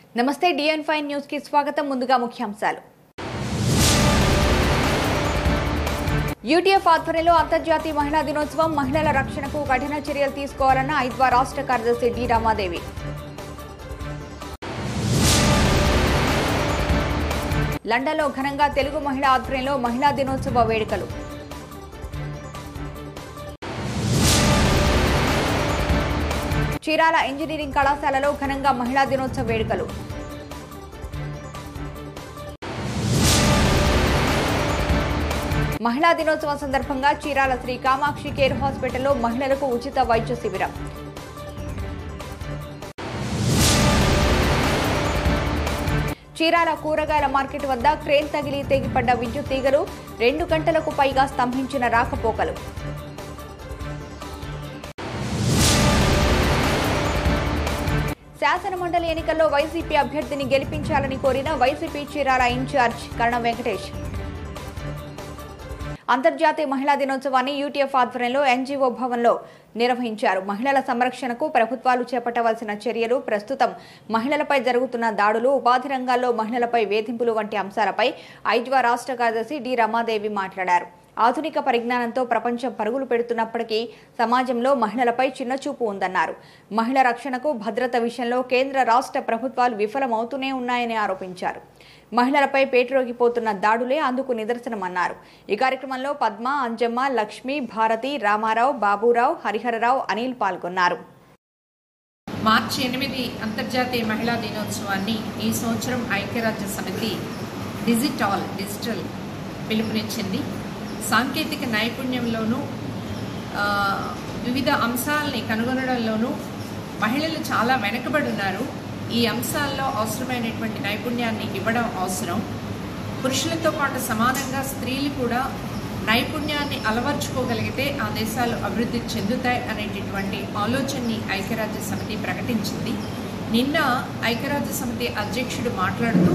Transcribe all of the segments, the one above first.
నమస్తే డిఎన్ five news కి స్వాగతం ముందుగా ముఖ్యాంశాలు యూటీఎఫ్ ఆధ్వర్యంలో అంతర్జాతీయ మహిళా దినోత్సవం మహిళల రక్షణకు కఠిన చర్యలు తీసుకోవాలన్న ఐద్వా రాష్ట్ర కార్యదర్శి డి రామాదేవి లండన్లో ఘనంగా తెలుగు మహిళా ఆధ్వర్యంలో మహిళా దినోత్సవ వేడుకలు చీరాల ఇంజనీరింగ్ కళాశాలలో ఘనంగా మహిళా దినోత్సవ వేడుకలు మహిళా దినోత్సవం సందర్భంగా చీరాల శ్రీ కామాక్షి కేర్ హాస్పిటల్లో మహిళలకు ఉచిత వైద్య శిబిరం చీరాల కూరగాయల మార్కెట్ వద్ద క్రేన్ తగిలి తెగిపడ్డ విద్యుత్ తీగలు రెండు గంటలకు పైగా స్తంభించిన రాకపోకలు శాసనమండలి ఎన్నికల్లో వైసీపీ అభ్యర్థిని గెలిపించాలని కోరిన వైసీపీ చీరాల ఇన్ఛార్జ్ కరణం వెంకటేష్ అంతర్జాతీయ మహిళా దినోత్సవాన్ని యూటీఎఫ్ ఆధ్వర్యంలో ఎన్జీఓ భవన్లో నిర్వహించారు మహిళల సంరక్షణకు ప్రభుత్వాలు చేపట్టవలసిన చర్యలు ప్రస్తుతం మహిళలపై జరుగుతున్న దాడులు ఉపాధి రంగాల్లో మహిళలపై వేధింపులు వంటి అంశాలపై ఐజ్వా రాష్ట్ర కార్యదర్శి డి రమాదేవి మాట్లాడారు ఆధునిక పరిజ్ఞానంతో ప్రపంచం పరుగులు పెడుతున్నప్పటికీ సమాజంలో మహిళలపై చిన్నచూపు ఉందన్నారు మహిళ రక్షణకు భద్రత విషయంలో కేంద్ర రాష్ట్ర ప్రభుత్వాలు విఫలమవుతూనే ఉన్నాయని ఆరోపించారు మహిళలపై పేటరోగిపోతున్న దాడులే అందుకు నిదర్శనమన్నారు ఈ కార్యక్రమంలో పద్మ అంజమ్మ లక్ష్మి భారతి రామారావు బాబురావు హరిహరరావు అనిల్ పాల్గొన్నారు మార్చి ఎనిమిది అంతర్జాతీయ మహిళా దినోత్సవాన్ని ఈ సంవత్సరం ఐక్యరాజ్య సమితి డిజిటాల్ డిజిటల్ పిలుపునిచ్చింది సాంకేతిక నైపుణ్యంలోనూ ఆ, వివిధ అంశాలని కనుగొనడంలోనూ మహిళలు చాలా వెనకబడి ఉన్నారు ఈ అంశాల్లో అవసరమైనటువంటి నైపుణ్యాన్ని ఇవ్వడం అవసరం పురుషులతో పాటు సమానంగా స్త్రీలు కూడా నైపుణ్యాన్ని అలవర్చుకోగలిగితే ఆ దేశాలు అభివృద్ధి చెందుతాయి అనేటటువంటి ఆలోచనని ఐక్యరాజ్య సమితి ప్రకటించింది నిన్న ఐక్యరాజ్య సమితి అధ్యక్షుడు మాట్లాడుతూ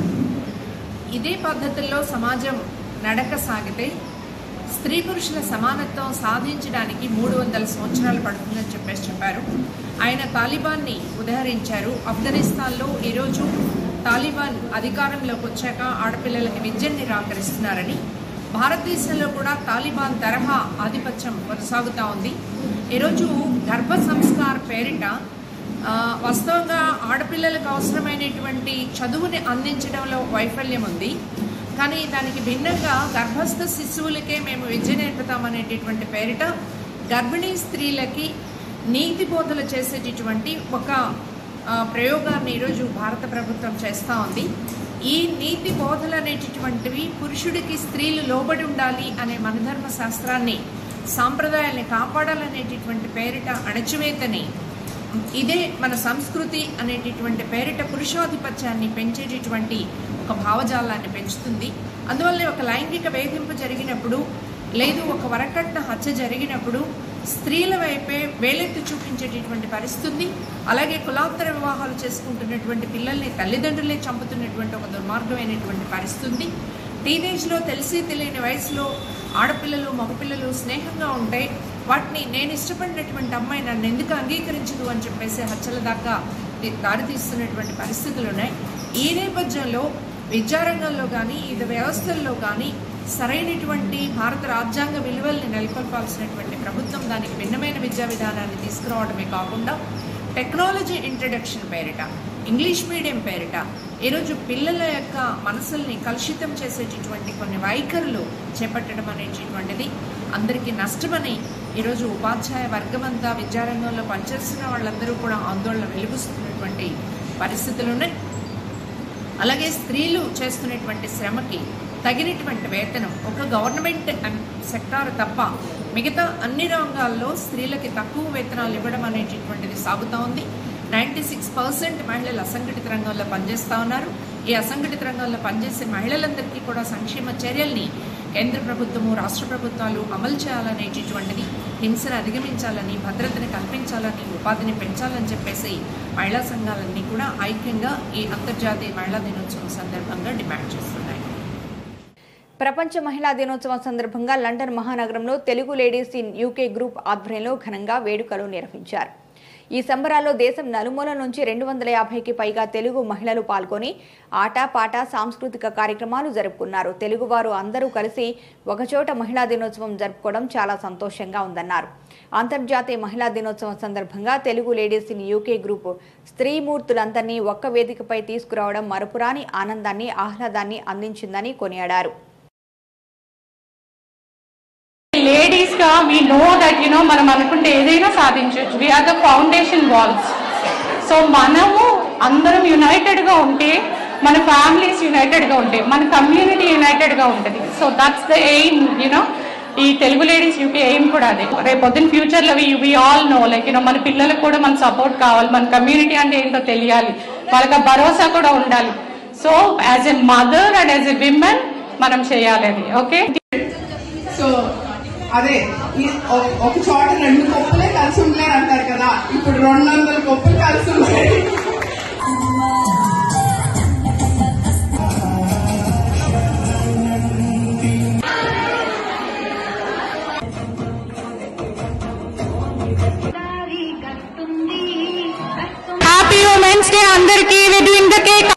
ఇదే పద్ధతుల్లో సమాజం నడక సాగితే స్త్రీ పురుషుల సమానత్వం సాధించడానికి మూడు వందల సంవత్సరాలు పడుతుందని చెప్పేసి చెప్పారు ఆయన తాలిబాన్ని ఉదహరించారు ఆఫ్ఘనిస్తాన్లో ఈరోజు తాలిబాన్ అధికారంలోకి వచ్చాక ఆడపిల్లలకి విద్యను నిరాకరిస్తున్నారని భారతదేశంలో కూడా తాలిబాన్ తరహా ఆధిపత్యం కొనసాగుతూ ఉంది ఈరోజు గర్భ సంస్కార్ పేరిట ఆ, వాస్తవంగా ఆడపిల్లలకు అవసరమైనటువంటి చదువుని అందించడంలో వైఫల్యం ఉంది కానీ దానికి భిన్నంగా గర్భస్థ శిశువులకే మేము విద్య నేర్పుతామనేటటువంటి పేరిట గర్భిణీ స్త్రీలకి నీతి బోధలు చేసేటటువంటి ఒక ఆ, ప్రయోగాన్ని ఈరోజు భారత ప్రభుత్వం చేస్తూ ఉంది ఈ నీతి బోధలు అనేటటువంటివి పురుషుడికి స్త్రీలు లోబడి ఉండాలి అనే మనధర్మ శాస్త్రాన్ని సాంప్రదాయాల్ని కాపాడాలనేటటువంటి పేరిట అణచివేతని ఇదే మన సంస్కృతి అనేటటువంటి పేరిట పురుషాధిపత్యాన్ని పెంచేటటువంటి ఒక భావజాలాన్ని పెంచుతుంది అందువల్లే ఒక లైంగిక వేధింపు జరిగినప్పుడు లేదు ఒక వరకట్న హత్య జరిగినప్పుడు స్త్రీల వైపే వేలెత్తి చూపించేటటువంటి పరిస్థితి అలాగే కులాంతర వివాహాలు చేసుకుంటున్నటువంటి పిల్లల్ని తల్లిదండ్రులే చంపుతున్నటువంటి ఒక దుర్మార్గమైనటువంటి పరిస్థితి టీనేజ్లో తెలిసి తెలియని వయసులో ఆడపిల్లలు మగపిల్లలు స్నేహంగా ఉంటే వాటిని నేను ఇష్టపడినటువంటి అమ్మాయి నన్ను ఎందుకు అంగీకరించదు అని చెప్పేసి హత్యల దాకా ది- దారితీస్తున్నటువంటి పరిస్థితులు ఉన్నాయి ఈ నేపథ్యంలో విద్యారంగంలో కానీ ఇది వ్యవస్థల్లో కానీ సరైనటువంటి భారత రాజ్యాంగ విలువల్ని నెలకొల్పాల్సినటువంటి ప్రభుత్వం దానికి భిన్నమైన విద్యా విధానాన్ని తీసుకురావడమే కాకుండా టెక్నాలజీ ఇంట్రడక్షన్ పేరిట ఇంగ్లీష్ మీడియం పేరిట ఈరోజు పిల్లల యొక్క మనసుల్ని కలుషితం చేసేటటువంటి కొన్ని వైఖరులు చేపట్టడం అనేటటువంటిది అందరికీ నష్టమని ఈరోజు ఉపాధ్యాయ వర్గమంతా విద్యారంగంలో పనిచేస్తున్న వాళ్ళందరూ కూడా ఆందోళన వెలుగుస్తున్నటువంటి పరిస్థితులు ఉన్నాయి అలాగే స్త్రీలు చేస్తున్నటువంటి శ్రమకి తగినటువంటి వేతనం ఒక గవర్నమెంట్ సెక్టార్ తప్ప మిగతా అన్ని రంగాల్లో స్త్రీలకి తక్కువ వేతనాలు ఇవ్వడం అనేటటువంటిది సాగుతూ ఉంది నైంటీ సిక్స్ పర్సెంట్ మహిళలు అసంఘటిత రంగంలో పనిచేస్తూ ఉన్నారు ఈ అసంఘటిత రంగంలో పనిచేసే మహిళలందరికీ కూడా సంక్షేమ చర్యల్ని కేంద్ర ప్రభుత్వము రాష్ట్ర ప్రభుత్వాలు అమలు చేయాలనేటటువంటిది హింసను అధిగమించాలని భద్రతని కల్పించాలని ఉపాధిని పెంచాలని చెప్పేసి మహిళా సంఘాలన్నీ కూడా ఐక్యంగా ఈ అంతర్జాతీయ మహిళా దినోత్సవం సందర్భంగా డిమాండ్ చేస్తున్నాయి ప్రపంచ మహిళా దినోత్సవం సందర్భంగా లండన్ మహానగరంలో Telugu ladies in UK group ఆధ్వర్యంలో ఘనంగా వేడుకలు నిర్వహించారు ఈ సంబరాల్లో దేశం నలుమూల నుంచి రెండు వందల యాభైకి పైగా తెలుగు మహిళలు పాల్గొని ఆట పాట సాంస్కృతిక కార్యక్రమాలు జరుపుకున్నారు తెలుగువారు అందరూ కలిసి ఒకచోట మహిళా దినోత్సవం జరుపుకోవడం చాలా సంతోషంగా ఉందన్నారు అంతర్జాతీయ మహిళా దినోత్సవం సందర్భంగా Telugu ladies in UK group స్త్రీమూర్తులందరినీ ఒక్క వేదికపై తీసుకురావడం మరపురాని ఆనందాన్ని ఆహ్లాదాన్ని అందించిందని కొనియాడారు లేడీస్ గా వీ నో దట్ యునో మనం అనుకుంటే ఏదైనా సాధించవచ్చు we are the foundation walls so మనము అందరం యునైటెడ్ గా ఉంటే మన ఫ్యామిలీస్ యునైటెడ్ గా ఉంటాయి మన కమ్యూనిటీ యునైటెడ్ గా ఉంటుంది so that's the aim you know ఈ తెలుగు లేడీస్ యూకే ఎయిమ్ కూడా అదే రేపు పొద్దున్న ఫ్యూచర్ లో we all know like you know మన పిల్లలకు కూడా మన సపోర్ట్ కావాలి మన కమ్యూనిటీ అంటే ఏంటో తెలియాలి వాళ్ళకి ఆ భరోసా కూడా ఉండాలి so as a mother and as a women మనం చేయాలి అది ఓకే సో అదే ఈ ఒక- ఒక చోట రెండు కొప్పులే కలిసి ఉండలేరు అంటారు కదా ఇప్పుడు రెండు వందల కొప్పులు కలిసి ఉన్నాయి హ్యాపీ ఉమెన్స్ డే అందరికీ doing the cake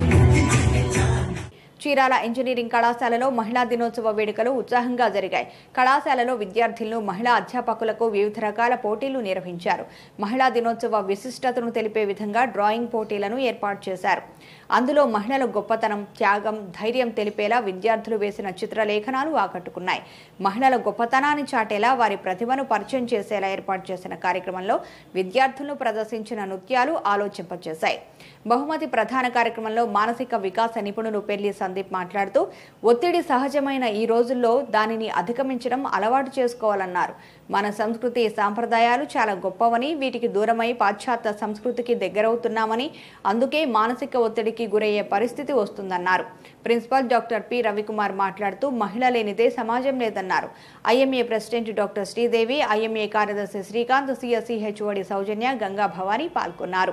Chirala engineering కళాశాలలో మహిళా దినోత్సవ వేడుకలు ఉత్సాహంగా జరిగాయి కళాశాలలో విద్యార్థులను మహిళా అధ్యాపకులకు వివిధ రకాల పోటీలు నిర్వహించారు మహిళా దినోత్సవ విశిష్టతను తెలిపే విధంగా డ్రాయింగ్ పోటీలను ఏర్పాటు చేశారు అందులో మహిళల గొప్పతనం త్యాగం ధైర్యం తెలిపేలా విద్యార్థులు వేసిన చిత్రలేఖనాలు ఆకట్టుకున్నాయి మహిళల గొప్పతనాన్ని చాటేలా వారి ప్రతిభను పరిచయం చేసేలా ఏర్పాటు చేసిన కార్యక్రమంలో విద్యార్థులను ప్రదర్శించిన నృత్యాలు ఆలోచింపచేశాయి బహుమతి ప్రధాన కార్యక్రమంలో మానసిక వికాస నిపుణులు పెళ్లి సందీప్ మాట్లాడుతూ ఒత్తిడి సహజమైన ఈ రోజుల్లో దానిని అధిగమించడం అలవాటు చేసుకోవాలన్నారు మన సంస్కృతి సాంప్రదాయాలు చాలా గొప్పవని వీటికి దూరమై పాశ్చాత్య సంస్కృతికి దగ్గరవుతున్నామని అందుకే మానసిక ఒత్తిడికి గురయ్యే పరిస్థితి వస్తుందన్నారు ప్రిన్సిపల్ డాక్టర్ పి రవికుమార్ మాట్లాడుతూ మహిళ లేనిదే సమాజం లేదన్నారు IMA president doctor Sridevi IMA కార్యదర్శి శ్రీకాంత్ సిఎస్సి హెచ్ఓడి సౌజన్య గంగా భవానీ పాల్గొన్నారు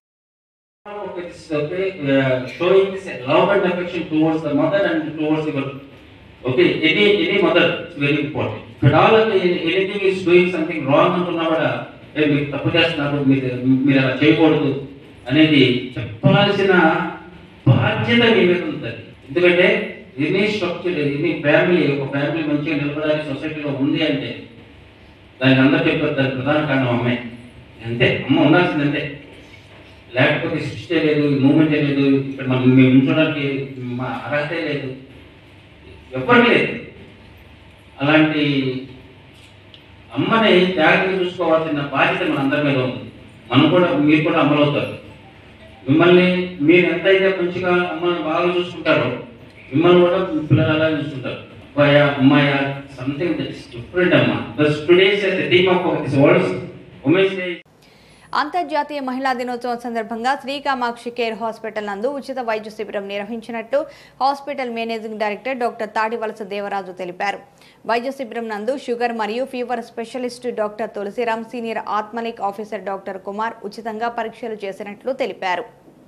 It's okay, uh, showing this love and affection towards the mother and towards your, okay, any, any mother is very important. But all of the, anything is doing something wrong అంటున్నా కూడా "ఏ, మీరు తప్పు చేస్తున్నారు మీరు మీరు అలా చేయకూడదు అనేది చెప్పాల్సిన బాధ్యత మీ మీద ఉంటుంది ఎందుకంటే ఎనీ స్ట్రక్చర్ ఎనీ ఫ్యామిలీ ఒక ఫ్యామిలీ మంచిగా నిలబడాలి సొసైటీలో ఉంది అంటే దానికి అందరూ చెప్పారు దానికి ప్రధాన కారణం అమ్మాయి అంతే అమ్మ ఉండాల్సిందంతే లేకపోతే సృష్టి లేదు మూమెంట్ లేదు ఇక్కడ మనం మేము ఉంచడానికి మా అర్హత లేదు ఎవ్వరికి లేదు అలాంటి అమ్మని జాగ్రత్తగా చూసుకోవాల్సిన బాధ్యత మన అందరి మీద ఉంది మనం కూడా మీరు కూడా అమలవుతారు మిమ్మల్ని మీరు ఎంతైతే మంచిగా అమ్మని బాగా చూసుకుంటారో మిమ్మల్ని కూడా మీ పిల్లలు అలా చూసుకుంటారు అబ్బాయ అమ్మాయ సంథింగ్ దట్ ఇస్ డిఫరెంట్ అమ్మ thus today's the theme of this world women's day అంతర్జాతీయ మహిళా దినోత్సవం సందర్భంగా శ్రీకామాక్షి కేర్ హాస్పిటల్ నందు ఉచిత వైద్య శిబిరం నిర్వహించినట్టు hospital managing director doctor Tadivalasa Devaraju తెలిపారు వైద్య శిబిరం నందు షుగర్ మరియు fever specialist doctor Tulasiram senior ఆత్మలిక్ ఆఫీసర్ డాక్టర్ కుమార్ ఉచితంగా పరీక్షలు చేసినట్లు తెలిపారు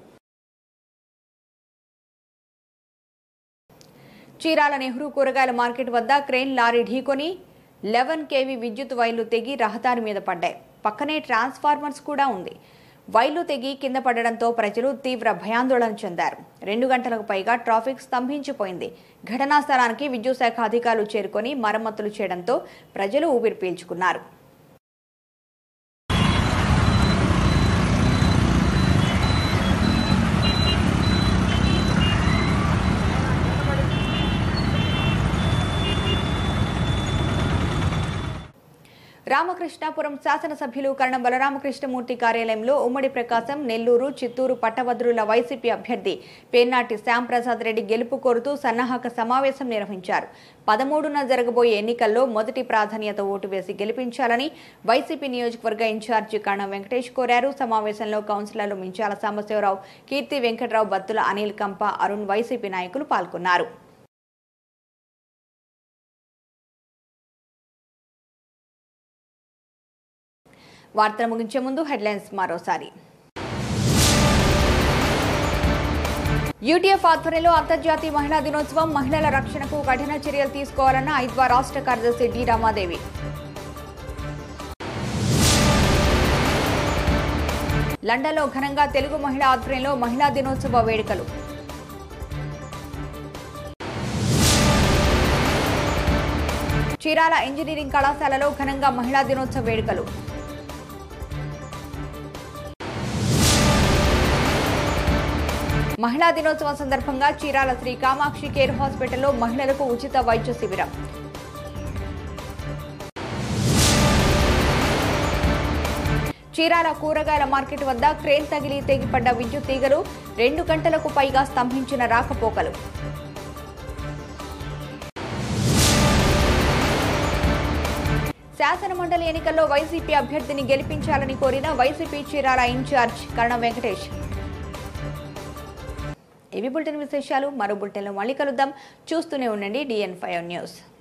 చీరాల నెహ్రూ కూరగాయల మార్కెట్ వద్ద క్రెయిన్ లారీ ఢీకొని లెవెన్ కేవీ విద్యుత్ వైర్లు తెగి రహదారి మీద పడ్డాయి పక్కనే ట్రాన్స్ఫార్మర్స్ కూడా ఉంది వైర్లు తెగి కింద పడడంతో ప్రజలు తీవ్ర భయాందోళన చెందారు రెండు గంటలకు పైగా ట్రాఫిక్ స్తంభించిపోయింది ఘటనా స్థలానికి విద్యుత్ శాఖ అధికారులు చేరుకొని మరమ్మతులు చేయడంతో ప్రజలు ఊపిరి పీల్చుకున్నారు రామకృష్ణాపురం శాసనసభ్యులు కరణం బలరామకృష్ణమూర్తి కార్యాలయంలో ఉమ్మడి ప్రకాశం నెల్లూరు చిత్తూరు పట్టభద్రుల వైసీపీ అభ్యర్థి పేర్నాటి శ్యాంప్రసాద్ రెడ్డి గెలుపు కోరుతూ సన్నాహక సమావేశం నిర్వహించారు పదమూడున జరగబోయే ఎన్నికల్లో మొదటి ప్రాధాన్యత ఓటు వేసి గెలిపించాలని వైసీపీ నియోజకవర్గ ఇన్ఛార్జి కరణం వెంకటేష్ కోరారు సమావేశంలో కౌన్సిలర్లు మించాల సాంబశివరావు కీర్తి వెంకట్రావు బత్తుల అనిల్ కంప అరుణ్ వైసీపీ నాయకులు పాల్గొన్నారు వార్తలు ముగించే ముందు హెడ్లైన్స్ మరోసారి యూటీఎఫ్ ఆధ్వర్యంలో అంతర్జాతీయ మహిళా దినోత్సవం మహిళల రక్షణకు కఠిన చర్యలు తీసుకోవాలన్న ఐద్వా రాష్ట్ర కార్యదర్శి డి రామాదేవి లండన్లో ఘనంగా తెలుగు మహిళా ఆధ్వర్యంలో మహిళా దినోత్సవ వేడుకలు చీరాల ఇంజనీరింగ్ కళాశాలలో ఘనంగా మహిళా దినోత్సవ వేడుకలు మహిళా దినోత్సవం సందర్భంగా చీరాల శ్రీ కామాక్షి కేర్ హాస్పిటల్లో మహిళలకు ఉచిత వైద్య శిబిరం చీరాల కూరగాయల మార్కెట్ వద్ద క్రేన్ తగిలి తెగిపడ్డ విద్యుత్ తీగలు రెండు గంటలకు పైగా స్తంభించిన రాకపోకలు శాసనమండలి ఎన్నికల్లో వైసీపీ అభ్యర్థిని గెలిపించాలని కోరిన వైసీపీ చీరాల ఇన్ఛార్జ్ కరణం వెంకటేష్ ఇవి బులెటిన్ విశేషాలు మరో బులెటిన్లో మళ్ళీ కలుద్దాం చూస్తూనే ఉండండి డిఎన్ ఫైవ్ న్యూస్